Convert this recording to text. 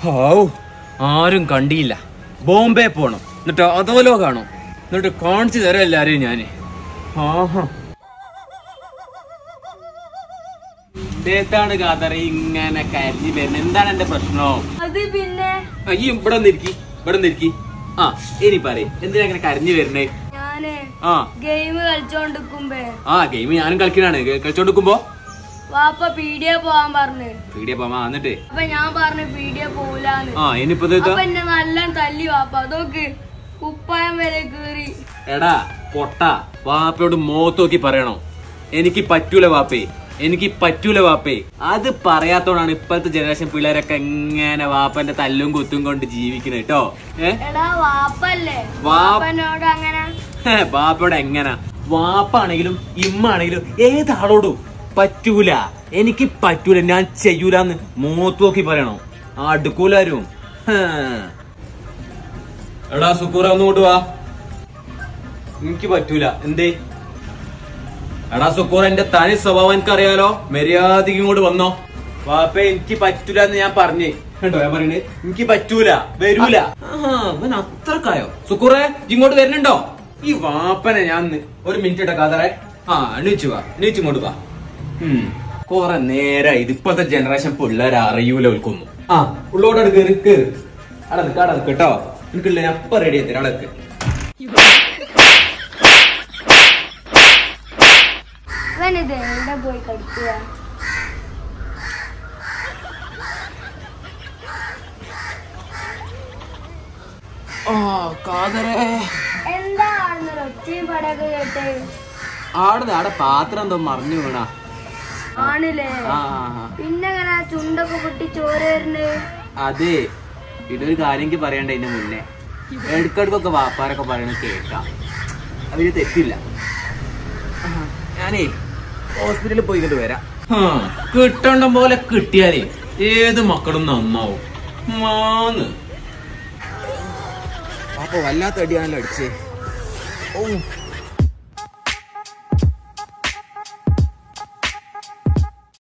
ഹാവൂ ആരും കണ്ടിയില്ല ബോംബെ പോണം എന്നിട്ട് അതോലോ കാണും എന്നിട്ട് കാണിച്ചു തരാം എല്ലാരെയും ഞാന് ആഹാ ഇദ്ദേഹത്താണ് കാതറ ഇങ്ങനെ കരഞ്ഞു വരുന്നത് എന്താണ് എന്റെ പ്രശ്നം അത് പിന്നെ ഈ ഇവിടെ നിരിക്കി ഇവിടെ നിരിക്കി ആ ഇനി പറയും എന്തിനാ ഇങ്ങനെ കരഞ്ഞു വരുന്നേ ഞാന് ആ ഗെയിം കളിച്ചോണ്ടിരിക്കുമ്പേ ആ ഗെയിം ഞാനും കളിക്കണാണ് കളിച്ചോണ്ടിരിക്കുമ്പോ വാപ്പ പീഡിയ പോവാൻ പറഞ്ഞു പീടിയ പോവാ എന്നിട്ട് അപ്പൊ ഞാൻ പറഞ്ഞു പീഡിയ പോവൂലാന്ന് ആ ഇനിയിപ്പോ ഇത് അപ്പൊ എന്നെ നല്ല തല്ലി വാപ്പ അതൊക്കെ കുപ്പായം വരെ കീറി എടാ പൊട്ട വാപ്പയോട് മോത്ത് നോക്കി പറയണോ എനിക്ക് പറ്റൂല വാപ്പേ എനിക്ക് പറ്റൂല വാപ്പേ അത് പറയാത്തോടാണ് ഇപ്പോഴത്തെ ജനറേഷൻ പിള്ളേരൊക്കെ എങ്ങനെ വാപ്പന്റെ തല്ലും കുത്തും കൊണ്ട് ജീവിക്കുന്നത് കേട്ടോ ഏ എടാ വാപ്പല്ലേ വാപ്പ- വാപ്പനോട് അങ്ങനെ ഹേ, വാപ്പയോട് എങ്ങനാ വാപ്പാണെങ്കിലും ഇമ്മാണെങ്കിലും ഏതാളോടും പറ്റൂല എനിക്ക് പറ്റൂല ഞാൻ ചെയ്യൂലെന്ന് മൂത്ത് നോക്കി പറയണോ അടുക്കൂലാരും ഹേ. എടാ സുക്കൂറ ഒന്നുകൊണ്ട് വാ എനിക്ക് പറ്റൂല എന്തേ എടാ സുക്കൂർ എന്റെ തനി സ്വഭാവം എനിക്ക് അറിയാലോ മര്യാദക്ക് ഇങ്ങോട്ട് വന്നോ വാപ്പേ എനിക്ക് പറ്റൂല എന്ന് ഞാൻ പറഞ്ഞേ കണ്ടോ ഞാൻ പറയണേ എനിക്ക് പറ്റൂല വരൂല ആഹാ, ഇവൻ അത്രക്കായോ സുക്കൂറെ ഇങ്ങോട്ട് വരുന്നുണ്ടോ ഈ വാപ്പനെ ഞാൻ ന്ന് ഒരു മിനിറ്റ് ഇട്ട കാതറേ ആ എണീച്ചു വാ എണീച്ചു ഇങ്ങോട്ട് വാ ഉം കൊറേ നേരായി ഇത് ഇപ്പോഴത്തെ ജനറേഷൻ പിള്ളേരെ അറിയൂല ഓൽക്കൊന്നും ആ ഉള്ളോടെ കേറി കേറി അവിടെ നിൽക്ക് അവിടെ നിൽക്ക് കേട്ടോ എനിക്കില്ല ഞാൻ അപ്പൊ റെഡി ആയി തരാം അവിടെ നിൽക്ക് ഇവനിത് എവിടെ പോയി കളിക്കുക ആ കാതറേ എന്താ ആടുന്നത് ഒച്ചയും പടയൊക്കെ കേട്ട് ആടെ ആടെ പാത്രം എന്തോ മറിഞ്ഞു വീണാ ആണില്ലേ ആ ആ, ആ. പിന്നെ എങ്ങനെ ചുണ്ടൊക്കെ പൊട്ടി ചോര വരുന്നത് അതെ ഇതൊരു കാര്യം എനിക്ക് പറയണ്ട ഇതിന്റെ മുന്നേ എടുക്കടുക്കൊക്കെ വാപ്പാരൊക്കെ പറയണത് കേൾക്കാം അവര് തെറ്റില്ല ആ, ഞാനേ ഹോസ്പിറ്റലിൽ പോയിക്കൊണ്ട് വരാം കിട്ടണ്ട പോലെ കിട്ടിയാലേ ഏത് മക്കളും നന്നാവും മാന്ന് അപ്പൊ വല്ലാത്ത അടിയാണല്ലോ അടിച്ചേ ഓ